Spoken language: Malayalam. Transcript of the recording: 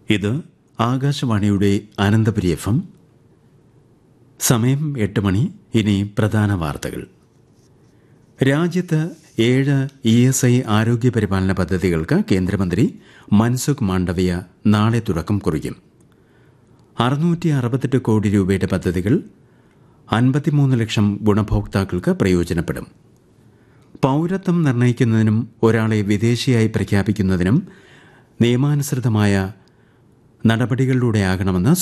ഇത് ആകാശവാണിയുടെ അനന്തപുരി എഫ് എം സമയം എട്ട് മണി ഇനി പ്രധാന വാർത്തകൾ രാജ്യത്ത് ഏഴ് ഇ എസ് ഐ ആരോഗ്യ പരിപാലന പദ്ധതികൾക്ക് കേന്ദ്രമന്ത്രി മൻസുഖ് മാണ്ഡവ്യ നാളെ തുടക്കം കുറിക്കും അറുന്നൂറ്റി അറുപത്തെട്ട് കോടി രൂപയുടെ പദ്ധതികൾ അൻപത്തിമൂന്ന് ലക്ഷം ഗുണഭോക്താക്കൾക്ക് പ്രയോജനപ്പെടും പൗരത്വം നിർണ്ണയിക്കുന്നതിനും ഒരാളെ വിദേശിയായി പ്രഖ്യാപിക്കുന്നതിനും നിയമാനുസൃതമായ നടപടികളിലൂടെയാകണമെന്ന്